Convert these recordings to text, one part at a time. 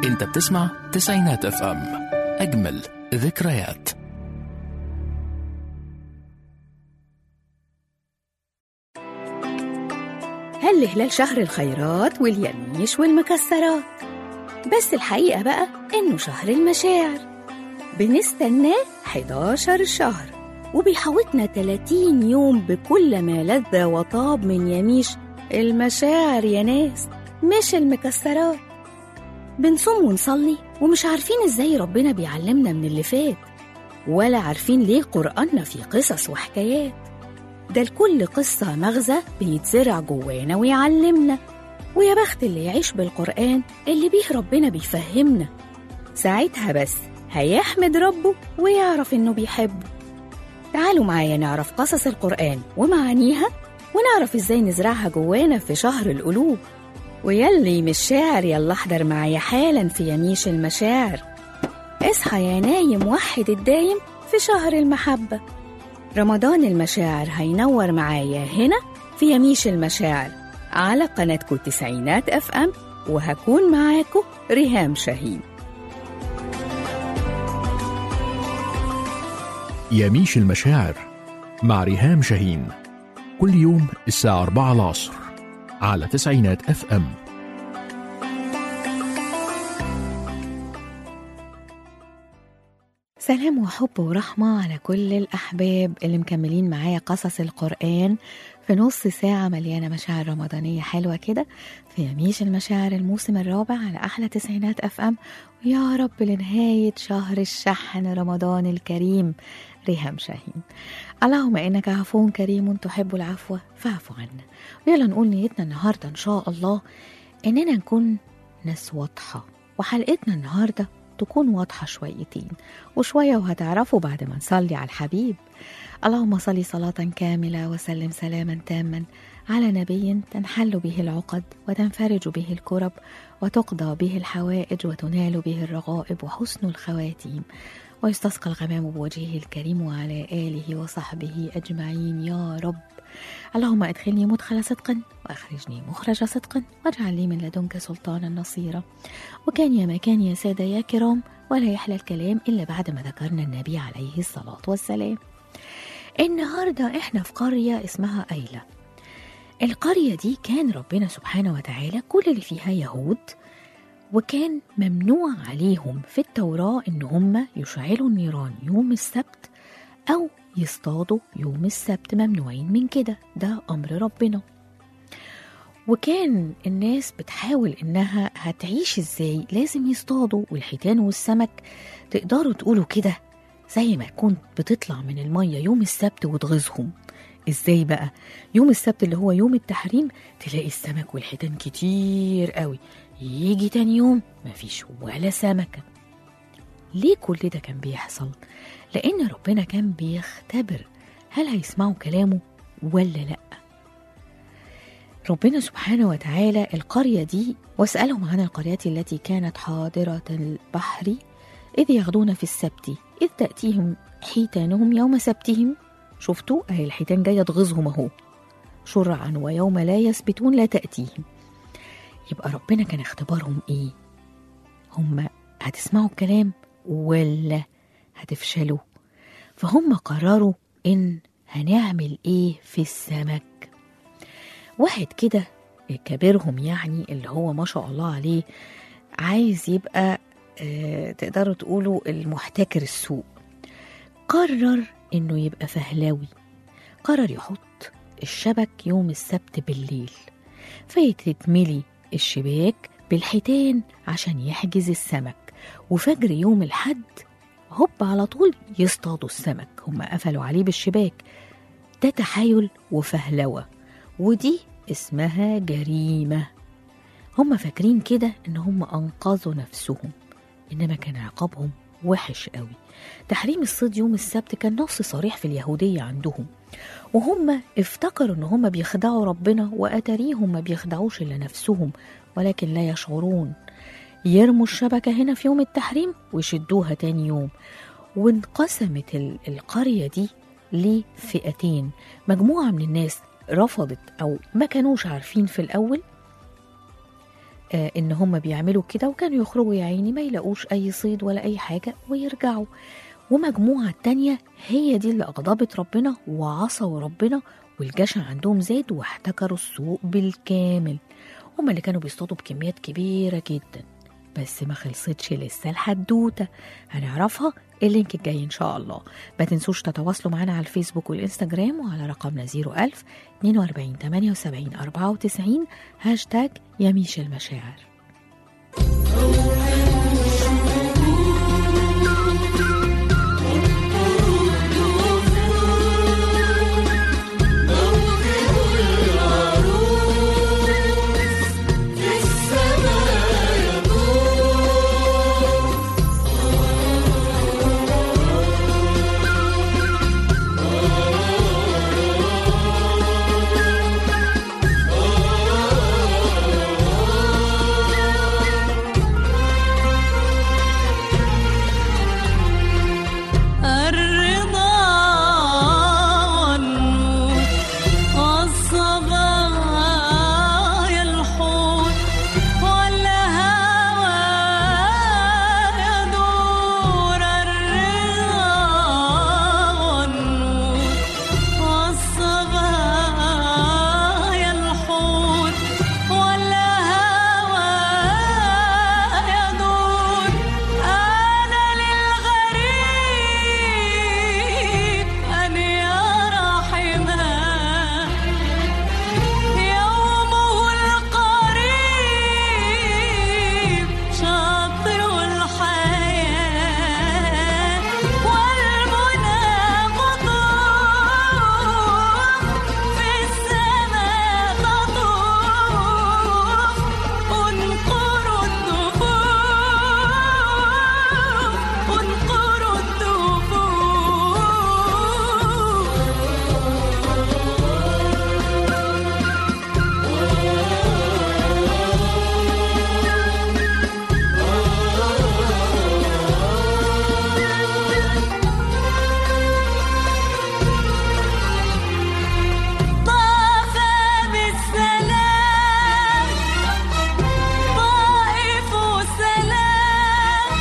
انت بتسمع تسعينات اف ام اجمل ذكريات هل هلال شهر الخيرات واليميش والمكسرات بس الحقيقة بقى إنه شهر المشاعر بنستناه 11 شهر وبيحوطنا 30 يوم بكل ما لذ وطاب من يميش المشاعر يا ناس مش المكسرات بنصوم ونصلي ومش عارفين ازاي ربنا بيعلمنا من اللي فات ولا عارفين ليه قرآننا فيه قصص وحكايات ده لكل قصة مغزى بيتزرع جوانا ويعلمنا ويا بخت اللي يعيش بالقرآن اللي بيه ربنا بيفهمنا ساعتها بس هيحمد ربه ويعرف إنه بيحبه تعالوا معايا نعرف قصص القرآن ومعانيها ونعرف إزاي نزرعها جوانا في شهر القلوب ويلي مش شاعر يلا احضر معايا حالا في يميش المشاعر اصحى يا نايم وحد الدايم في شهر المحبة رمضان المشاعر هينور معايا هنا في يميش المشاعر على قناتكم تسعينات اف ام وهكون معاكم ريهام شاهين يميش المشاعر مع ريهام شاهين كل يوم الساعة 4 العصر على تسعينات اف ام سلام وحب ورحمة على كل الأحباب اللي مكملين معايا قصص القرآن في نص ساعة مليانة مشاعر رمضانية حلوة كده في يميش المشاعر الموسم الرابع على أحلى تسعينات أف أم ويا رب لنهاية شهر الشحن رمضان الكريم ريهام شاهين اللهم إنك عفو كريم تحب العفو فاعف عنا ويلا نقول نيتنا النهاردة إن شاء الله إننا نكون ناس واضحة وحلقتنا النهارده تكون واضحة شويتين وشوية وهتعرفوا بعد ما نصلي على الحبيب اللهم صل صلاة كاملة وسلم سلاما تاما على نبي تنحل به العقد وتنفرج به الكرب وتقضى به الحوائج وتنال به الرغائب وحسن الخواتيم ويستسقى الغمام بوجهه الكريم وعلى آله وصحبه أجمعين يا رب اللهم ادخلني مدخل صدق واخرجني مخرج صدق واجعل لي من لدنك سلطانا نصيرا وكان يا مكان يا سادة يا كرام ولا يحلى الكلام إلا بعد ما ذكرنا النبي عليه الصلاة والسلام النهاردة إحنا في قرية اسمها أيلة القرية دي كان ربنا سبحانه وتعالى كل اللي فيها يهود وكان ممنوع عليهم في التوراة إن هم يشعلوا النيران يوم السبت أو يصطادوا يوم السبت ممنوعين من كده ده أمر ربنا وكان الناس بتحاول إنها هتعيش إزاي لازم يصطادوا والحيتان والسمك تقدروا تقولوا كده زي ما كنت بتطلع من المية يوم السبت وتغيظهم ازاي بقى يوم السبت اللي هو يوم التحريم تلاقي السمك والحيتان كتير قوي يجي تاني يوم مفيش ولا سمكة ليه كل ده كان بيحصل لأن ربنا كان بيختبر هل هيسمعوا كلامه ولا لأ ربنا سبحانه وتعالى القرية دي واسألهم عن القريات التي كانت حاضرة البحر إذ يغدون في السبت إذ تأتيهم حيتانهم يوم سبتهم شفتوا أهي الحيتان جاية تغيظهم أهو شرعا ويوم لا يسبتون لا تأتيهم يبقى ربنا كان اختبارهم إيه هم هتسمعوا الكلام ولا هتفشلوا فهم قرروا إن هنعمل إيه في السمك واحد كده كبيرهم يعني اللي هو ما شاء الله عليه عايز يبقى آه تقدروا تقولوا المحتكر السوق قرر انه يبقى فهلاوي قرر يحط الشبك يوم السبت بالليل فيتملي الشباك بالحيتان عشان يحجز السمك وفجر يوم الحد هوب على طول يصطادوا السمك هم قفلوا عليه بالشباك ده تحايل وفهلوة ودي اسمها جريمة هم فاكرين كده ان هم انقذوا نفسهم انما كان عقابهم وحش قوي تحريم الصيد يوم السبت كان نص صريح في اليهودية عندهم وهم افتكروا ان هم بيخدعوا ربنا واتاريهم ما بيخدعوش الا نفسهم ولكن لا يشعرون يرموا الشبكة هنا في يوم التحريم ويشدوها تاني يوم وانقسمت ال- القرية دي لفئتين مجموعة من الناس رفضت أو ما كانوش عارفين في الأول آه ان هم بيعملوا كده وكانوا يخرجوا يا عيني ما يلاقوش اي صيد ولا اي حاجه ويرجعوا ومجموعه التانية هي دي اللي اغضبت ربنا وعصوا ربنا والجشع عندهم زاد واحتكروا السوق بالكامل هم اللي كانوا بيصطادوا بكميات كبيره جدا بس ما خلصتش لسه الحدوته هنعرفها اللينك الجاي ان شاء الله ما تنسوش تتواصلوا معنا على الفيسبوك والانستجرام وعلى رقمنا 01000 42 78 94 هاشتاج يميش المشاعر الرضا والنور والصبايا الحور والهوى يدور الرضا والنور والصبايا الحور والهوى يدور أنا للغريب أن يرى حماه يومه القريب شاطر الحياة والمنى قطوف في السماء تطوف انقر الدفوف انقر الدفوف طاف بالسلام طائف سلام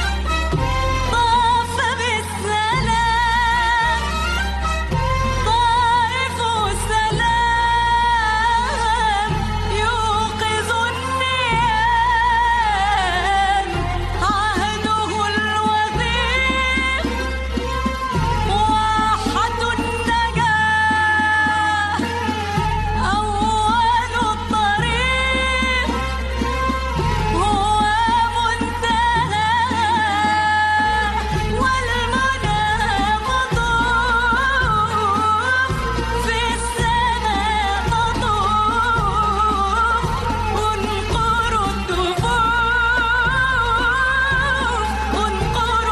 طاف بالسلام طائف سلام يوقظ النيام عهده الوثيق واحة النجاة أول الطريق هو منتهى والمنى مطوف في السماء تطوف انقر الدفوف انقر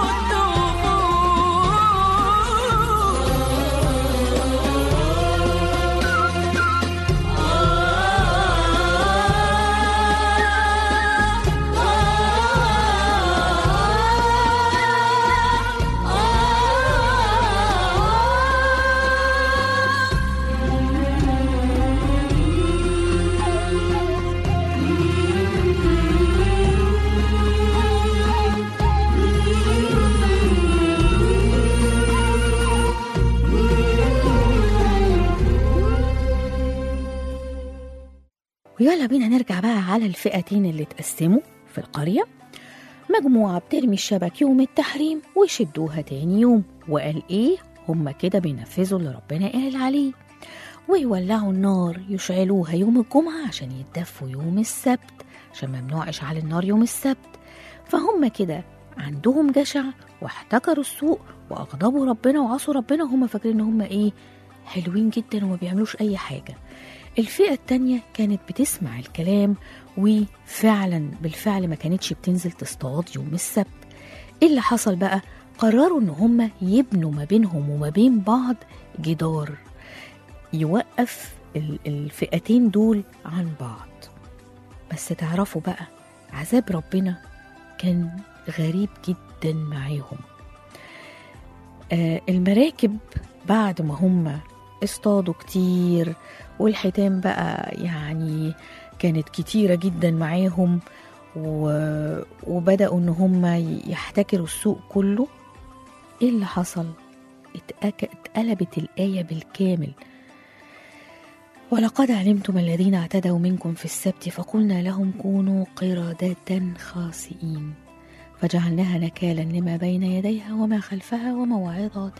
ويلا بينا نرجع بقى على الفئتين اللي اتقسموا في القرية مجموعة بترمي الشبك يوم التحريم ويشدوها تاني يوم وقال ايه هما كده بينفذوا اللي ربنا قال عليه ويولعوا النار يشعلوها يوم الجمعة عشان يتدفوا يوم السبت عشان ممنوع إشعال النار يوم السبت فهم كده عندهم جشع واحتكروا السوق وأغضبوا ربنا وعصوا ربنا وهم فاكرين إن هم إيه حلوين جدا وما بيعملوش أي حاجة الفئة التانية كانت بتسمع الكلام وفعلا بالفعل ما كانتش بتنزل تصطاد يوم السبت ايه اللي حصل بقى قرروا ان هم يبنوا ما بينهم وما بين بعض جدار يوقف ال- الفئتين دول عن بعض بس تعرفوا بقى عذاب ربنا كان غريب جدا معاهم آه المراكب بعد ما هم اصطادوا كتير والحيتان بقى يعني كانت كتيرة جدا معاهم و... وبدأوا إن هم يحتكروا السوق كله إيه اللي حصل؟ اتأك... اتقلبت الآية بالكامل ولقد علمتم الذين اعتدوا منكم في السبت فقلنا لهم كونوا قردة خاسئين فجعلناها نكالا لما بين يديها وما خلفها وموعظة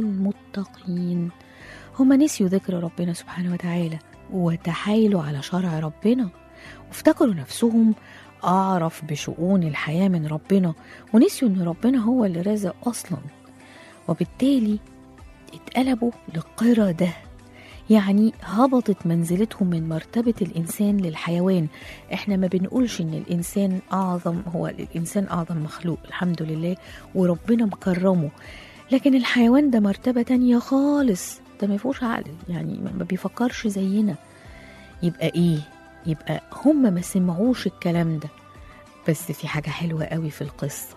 للمتقين هم نسيوا ذكر ربنا سبحانه وتعالى وتحايلوا على شرع ربنا وافتكروا نفسهم أعرف بشؤون الحياة من ربنا ونسيوا إن ربنا هو اللي رازق أصلا وبالتالي اتقلبوا لقردة يعني هبطت منزلتهم من مرتبة الإنسان للحيوان احنا ما بنقولش إن الإنسان أعظم هو الإنسان أعظم مخلوق الحمد لله وربنا مكرمه لكن الحيوان ده مرتبة تانية خالص ده ما فيهوش عقل يعني ما بيفكرش زينا يبقى ايه يبقى هم ما سمعوش الكلام ده بس في حاجة حلوة قوي في القصة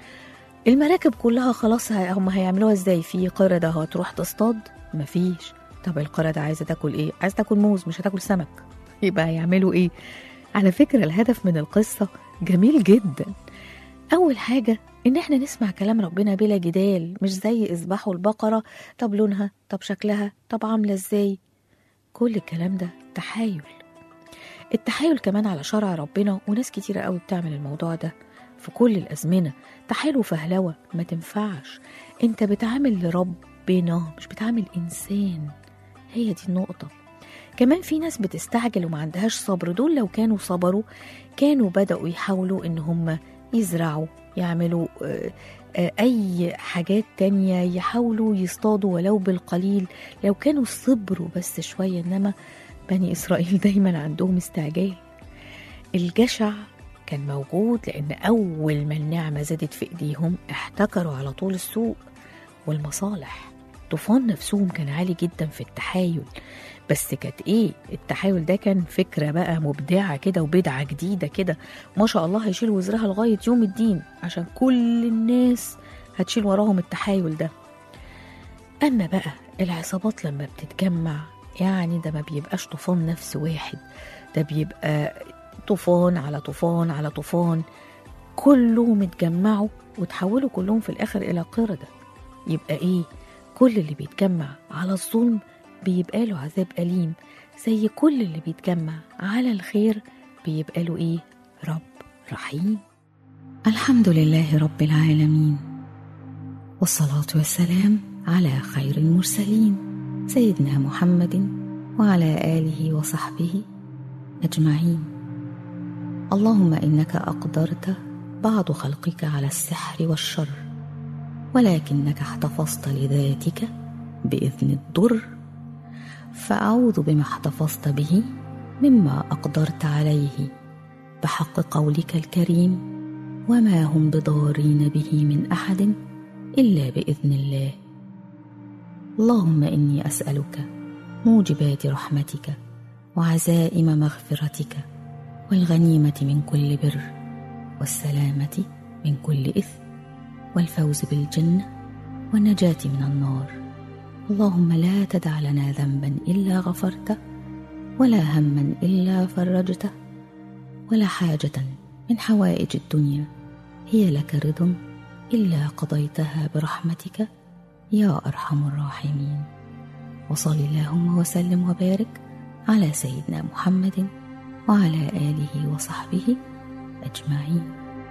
المراكب كلها خلاص ه- هم هيعملوها ازاي في قردة هتروح تصطاد مفيش طب القردة عايزة تاكل ايه عايزة تاكل موز مش هتاكل سمك يبقى هيعملوا ايه على فكرة الهدف من القصة جميل جدا أول حاجة إن إحنا نسمع كلام ربنا بلا جدال مش زي إذبحوا البقرة طب لونها طب شكلها طب عاملة إزاي كل الكلام ده تحايل التحايل كمان على شرع ربنا وناس كتيرة قوي بتعمل الموضوع ده في كل الأزمنة تحايل وفهلوة ما تنفعش انت بتعامل لربنا مش بتعامل إنسان هي دي النقطة كمان في ناس بتستعجل وما عندهاش صبر دول لو كانوا صبروا كانوا بدأوا يحاولوا إن هم يزرعوا يعملوا آه، آه، أي حاجات تانية يحاولوا يصطادوا ولو بالقليل لو كانوا صبروا بس شوية إنما بني إسرائيل دايما عندهم استعجال الجشع كان موجود لأن أول ما النعمة زادت في إيديهم احتكروا على طول السوق والمصالح طوفان نفسهم كان عالي جدا في التحايل بس كانت ايه التحايل ده كان فكرة بقى مبدعة كده وبدعة جديدة كده ما شاء الله هيشيل وزرها لغاية يوم الدين عشان كل الناس هتشيل وراهم التحايل ده أما بقى العصابات لما بتتجمع يعني ده ما بيبقاش طوفان نفس واحد ده بيبقى طوفان على طوفان على طوفان كلهم اتجمعوا وتحولوا كلهم في الآخر إلى قردة يبقى إيه كل اللي بيتجمع على الظلم بيبقى له عذاب أليم زي كل اللي بيتجمع على الخير بيبقى له إيه رب رحيم الحمد لله رب العالمين والصلاة والسلام على خير المرسلين سيدنا محمد وعلى آله وصحبه أجمعين اللهم إنك أقدرت بعض خلقك على السحر والشر ولكنك احتفظت لذاتك بإذن الضر فأعوذ بما احتفظت به مما أقدرت عليه بحق قولك الكريم وما هم بضارين به من أحد إلا بإذن الله اللهم إني أسألك موجبات رحمتك وعزائم مغفرتك والغنيمة من كل بر والسلامة من كل إثم والفوز بالجنة والنجاة من النار اللهم لا تدع لنا ذنبا إلا غفرته ولا هما إلا فرجته ولا حاجة من حوائج الدنيا هي لك رضا إلا قضيتها برحمتك يا أرحم الراحمين وصل اللهم وسلم وبارك على سيدنا محمد وعلى آله وصحبه أجمعين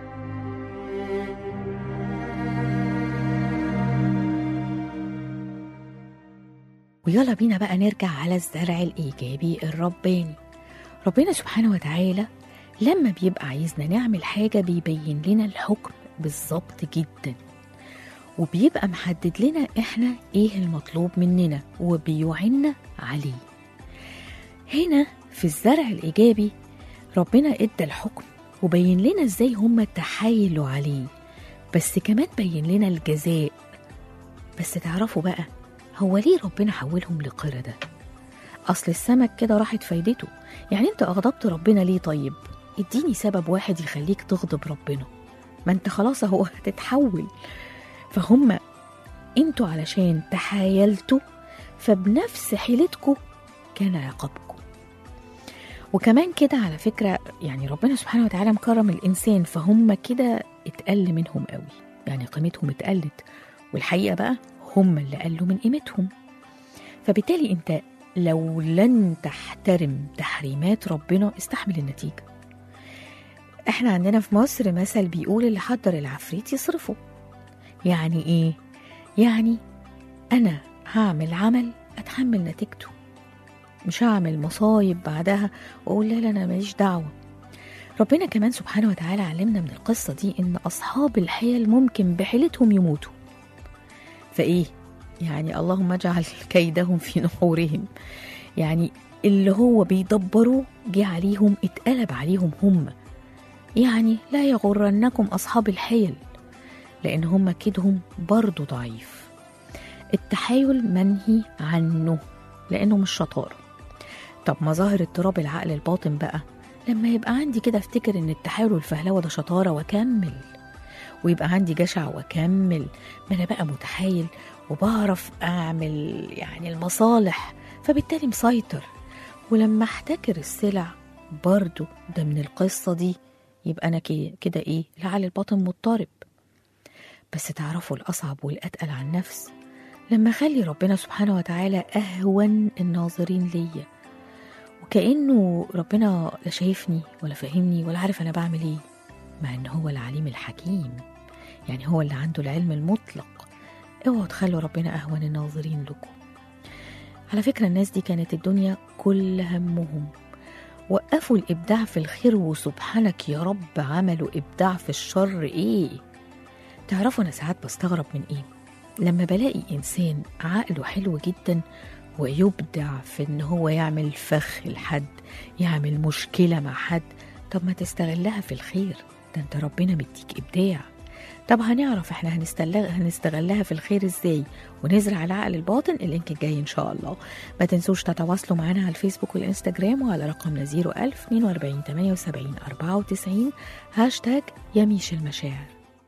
ويلا بينا بقى نرجع على الزرع الإيجابي الرباني ربنا سبحانه وتعالى لما بيبقى عايزنا نعمل حاجة بيبين لنا الحكم بالظبط جدا وبيبقى محدد لنا احنا ايه المطلوب مننا وبيعنا عليه هنا في الزرع الإيجابي ربنا ادى الحكم وبين لنا ازاي هم تحايلوا عليه بس كمان بين لنا الجزاء بس تعرفوا بقى هو ليه ربنا حولهم لقردة أصل السمك كده راحت فايدته يعني انت أغضبت ربنا ليه طيب اديني سبب واحد يخليك تغضب ربنا ما انت خلاص اهو هتتحول فهم انتوا علشان تحايلتوا فبنفس حيلتكم كان عقابكم وكمان كده على فكرة يعني ربنا سبحانه وتعالى مكرم الإنسان فهم كده اتقل منهم قوي يعني قيمتهم اتقلت والحقيقة بقى هم اللي قلوا من قيمتهم فبالتالي انت لو لن تحترم تحريمات ربنا استحمل النتيجة احنا عندنا في مصر مثل بيقول اللي حضر العفريت يصرفه يعني ايه يعني انا هعمل عمل اتحمل نتيجته مش هعمل مصايب بعدها واقول لا لا انا ماليش دعوه ربنا كمان سبحانه وتعالى علمنا من القصه دي ان اصحاب الحيل ممكن بحيلتهم يموتوا فايه يعني اللهم اجعل كيدهم في نحورهم يعني اللي هو بيدبروه جه عليهم اتقلب عليهم هم يعني لا يغرنكم اصحاب الحيل لان هم كيدهم برضه ضعيف التحايل منهي عنه لانه مش شطاره طب مظاهر اضطراب العقل الباطن بقى لما يبقى عندي كده افتكر ان التحايل والفهلوه ده شطاره واكمل ويبقى عندي جشع واكمل ما انا بقى متحايل وبعرف اعمل يعني المصالح فبالتالي مسيطر ولما احتكر السلع برضو ده من القصه دي يبقى انا كي- كده ايه العقل الباطن مضطرب بس تعرفوا الاصعب والاتقل على النفس لما اخلي ربنا سبحانه وتعالى اهون الناظرين ليا وكانه ربنا لا شايفني ولا فاهمني ولا عارف انا بعمل ايه مع ان هو العليم الحكيم يعني هو اللي عنده العلم المطلق اوعوا تخلوا ربنا اهون الناظرين لكم على فكره الناس دي كانت الدنيا كل همهم وقفوا الابداع في الخير وسبحانك يا رب عملوا ابداع في الشر ايه تعرفوا انا ساعات بستغرب من ايه لما بلاقي انسان عقله حلو جدا ويبدع في ان هو يعمل فخ لحد يعمل مشكله مع حد طب ما تستغلها في الخير ده انت ربنا مديك ابداع طب هنعرف احنا هنستغلها هنستغلها في الخير ازاي ونزرع العقل الباطن اللينك الجاي ان شاء الله ما تنسوش تتواصلوا معنا على الفيسبوك والانستجرام وعلى رقمنا 01000 42 78 94 هاشتاج يميش المشاعر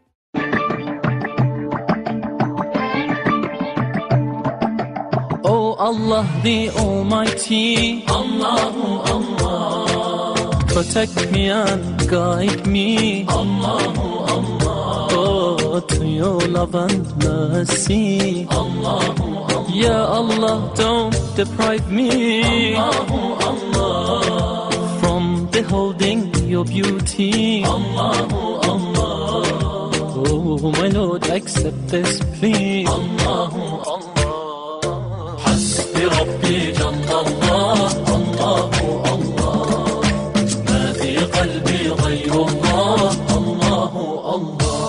Oh Allah the Almighty, Allahu Allah, protect me and guide me, Allahu Allah, oh to your love and mercy, Allahu Allah, Ya Allah don't deprive me, Allahu Allah, from beholding your beauty, Allahu Allah, oh my Lord accept this plea, Allahu Allah. حسبي ربي جل الله الله الله ما في قلبي غير الله الله الله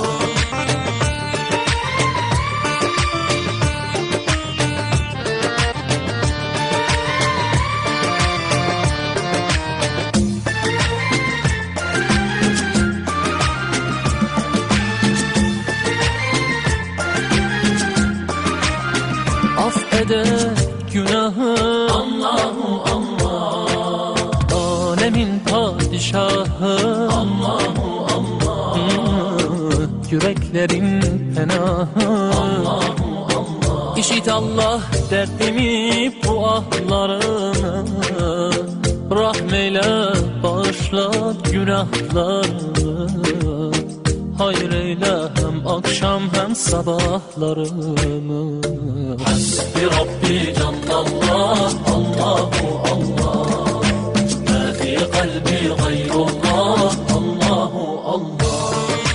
affede günahı Allahu Allah Alemin padişahı Allahu Allah Yüreklerin penahı Allahu Allah İşit Allah derdimi bu ahlarını Rahmeyle bağışla günahlarını Hayır eyle hem akşam hem sabahlarımı Hasbi Rabbi Canlallah Allahu Allah Ma fi kalbi gayrullah Allahu Allah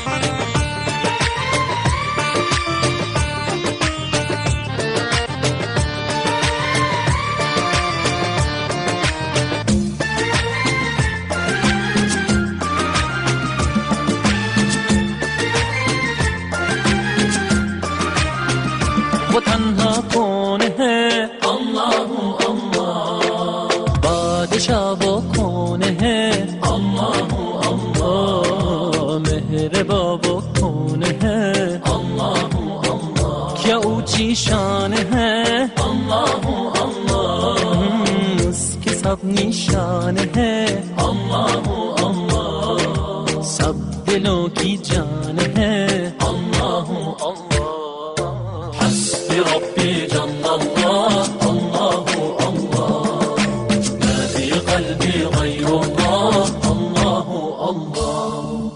वो तन्हा कौन है अल्लाह अल्लाह बादशाह वो कौन है अल्लाह अल्लाह मेहरबा वो कौन है अल्लाह अल्लाह क्या ऊंची शान है अल्लाह अल्लाह उसकी सब निशान है अल्लाह अल्लाह सब दिलों की जान है अल्लाह अल्लाह حسبي ربي جل الله الله الله ما في قلبي غير الله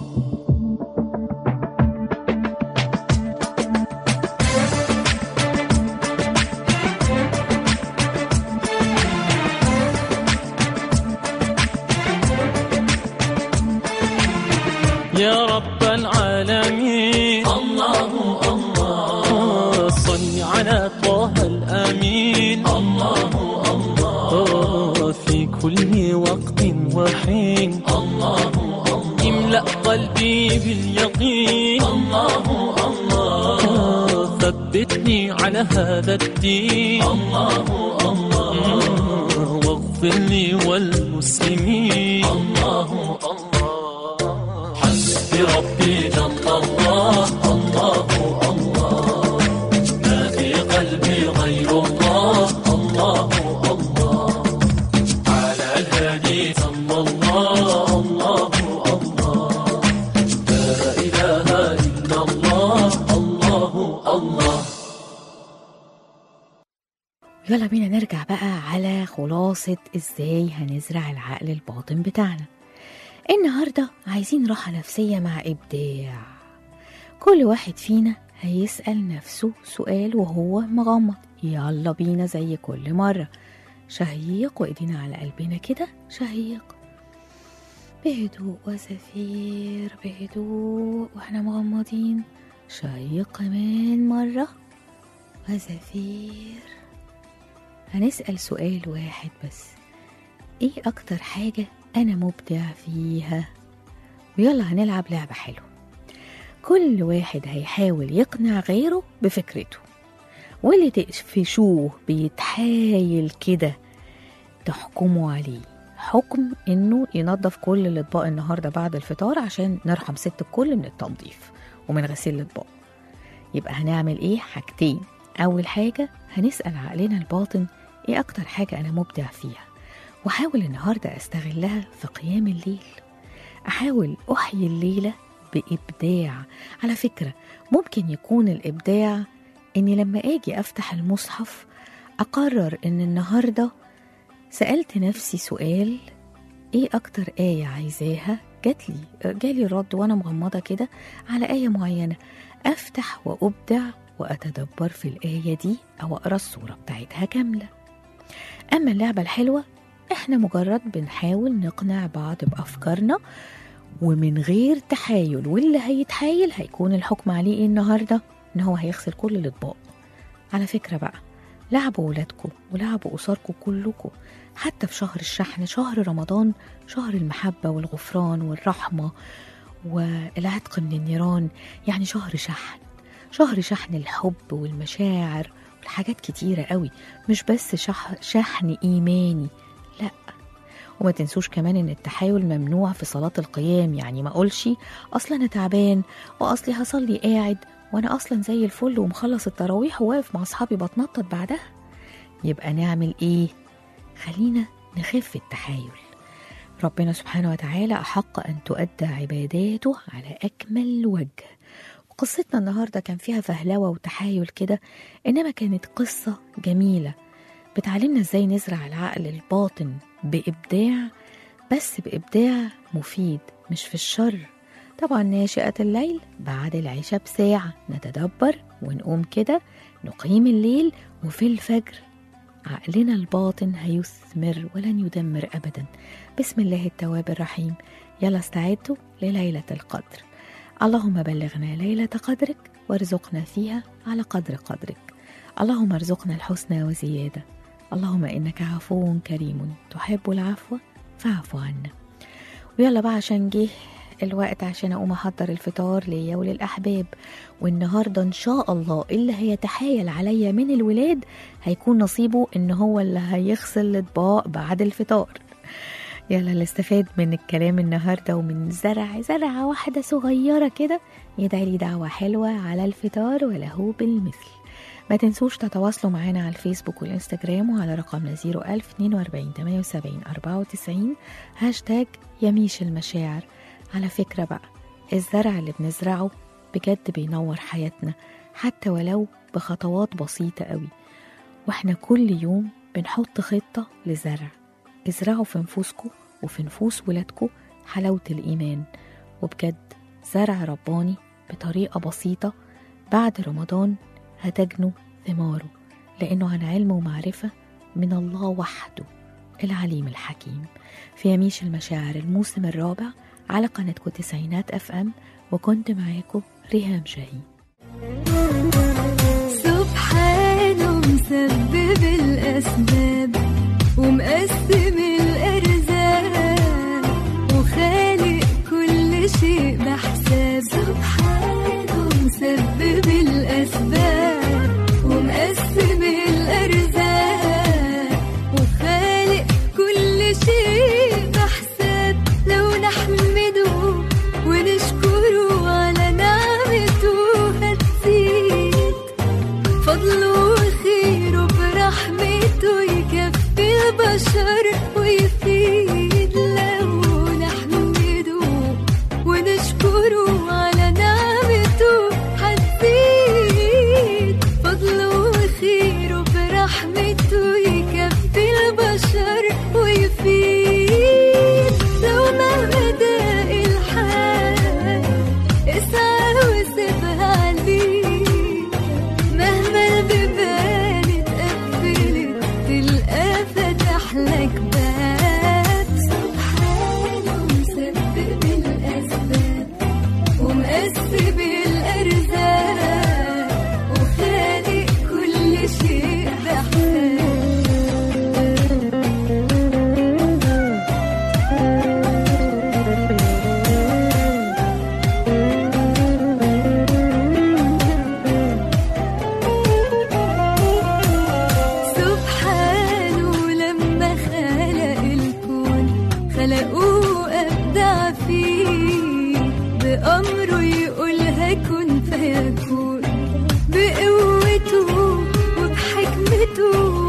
يا رب العالمين الله الله صل على طه الأمين الله الله في كل وقت وحين الله الله املأ قلبي باليقين الله الله ثبتني على هذا الدين الله الله واغفر لي والمسلمين الله الله حسبي ربي جل الله الله الله ما في قلبي غير الله الله الله على الهادي صلى الله الله الله لا إله إلا الله الله الله يلا بينا نرجع بقى على خلاصة ازاي هنزرع العقل الباطن بتاعنا النهاردة عايزين راحة نفسية مع إبداع كل واحد فينا هيسأل نفسه سؤال وهو مغمض يلا بينا زي كل مرة شهيق وإيدينا على قلبنا كده شهيق بهدوء وزفير بهدوء واحنا مغمضين شهيق كمان مرة وزفير هنسأل سؤال واحد بس ايه اكتر حاجة انا مبدع فيها ويلا هنلعب لعبة حلوة كل واحد هيحاول يقنع غيره بفكرته واللي تقفشوه بيتحايل كده تحكموا عليه حكم انه ينظف كل الاطباق النهارده بعد الفطار عشان نرحم ست الكل من التنظيف ومن غسيل الاطباق يبقى هنعمل ايه حاجتين اول حاجه هنسال عقلنا الباطن ايه اكتر حاجه انا مبدع فيها واحاول النهارده استغلها في قيام الليل احاول احيي الليله بابداع على فكره ممكن يكون الابداع اني لما اجي افتح المصحف اقرر ان النهارده سالت نفسي سؤال ايه اكتر ايه عايزاها جات لي جالي الرد وانا مغمضه كده على ايه معينه افتح وابدع واتدبر في الايه دي او اقرا الصوره بتاعتها كامله اما اللعبه الحلوه احنا مجرد بنحاول نقنع بعض بافكارنا ومن غير تحايل واللي هيتحايل هيكون الحكم عليه ايه النهارده ان هو هيغسل كل الاطباق على فكره بقى لعبوا ولادكم ولعبوا أسركم كلكم حتى في شهر الشحن شهر رمضان شهر المحبة والغفران والرحمة والعتق من النيران يعني شهر شحن شهر شحن الحب والمشاعر والحاجات كتيرة قوي مش بس شح شحن إيماني لأ وما تنسوش كمان ان التحايل ممنوع في صلاة القيام يعني ما اقولش اصلا انا تعبان واصلي هصلي قاعد وانا اصلا زي الفل ومخلص التراويح وواقف مع اصحابي بتنطط بعدها يبقى نعمل ايه خلينا نخف التحايل ربنا سبحانه وتعالى احق ان تؤدى عباداته على اكمل وجه وقصتنا النهارده كان فيها فهلوه وتحايل كده انما كانت قصه جميله بتعلمنا ازاي نزرع العقل الباطن بابداع بس بابداع مفيد مش في الشر طبعا ناشئة الليل بعد العشاء بساعة نتدبر ونقوم كده نقيم الليل وفي الفجر عقلنا الباطن هيثمر ولن يدمر أبدا بسم الله التواب الرحيم يلا استعدوا لليلة القدر اللهم بلغنا ليلة قدرك وارزقنا فيها على قدر قدرك اللهم ارزقنا الحسنى وزيادة اللهم إنك عفو كريم تحب العفو فاعف عنا ويلا بقى عشان جه الوقت عشان اقوم احضر الفطار ليا وللاحباب والنهارده ان شاء الله اللي هيتحايل عليا من الولاد هيكون نصيبه ان هو اللي هيغسل الاطباق بعد الفطار يلا اللي استفاد من الكلام النهارده ومن زرع زرعه واحده صغيره كده يدعي لي دعوه حلوه على الفطار وله بالمثل ما تنسوش تتواصلوا معانا على الفيسبوك والانستجرام وعلى رقمنا 01042 78 94 هاشتاج يميش المشاعر على فكرة بقى الزرع اللي بنزرعه بجد بينور حياتنا حتى ولو بخطوات بسيطة قوي واحنا كل يوم بنحط خطة لزرع ازرعوا في نفوسكم وفي نفوس ولادكم حلاوة الإيمان وبجد زرع رباني بطريقة بسيطة بعد رمضان هتجنوا ثماره لأنه عن علم ومعرفة من الله وحده العليم الحكيم في يميش المشاعر الموسم الرابع على قناتكم تسعينات اف ام وكنت معاكم ريهام شاهين سبحانه مسبب الأسباب ومقسم الأرزاق وخالق كل شيء بحساب سبحانه مسبب الأسباب ومقسم الأرزاق وخالق كل شيء بحساب لو نحمده ونشكره على نعمته هتزيد فضله وخيره برحمته يكفي البشر ويفيد لو نحمده ونشكره على نعمته هتزيد فضله وخيره برحمته يكفي البشر ويفيد لو مهما ضاق الحال اسعى وسيبها عليك مهما البيبان اتقفلت تلقى فتح لك باب سبحانه مسبب الأسباب ومقسم الأرزاق وخالق كل شيء بحساب سبحانه لما خلق الكون خلقوه أبدع فيه بأمره يقولها كن فيكون بقوته وبحكمته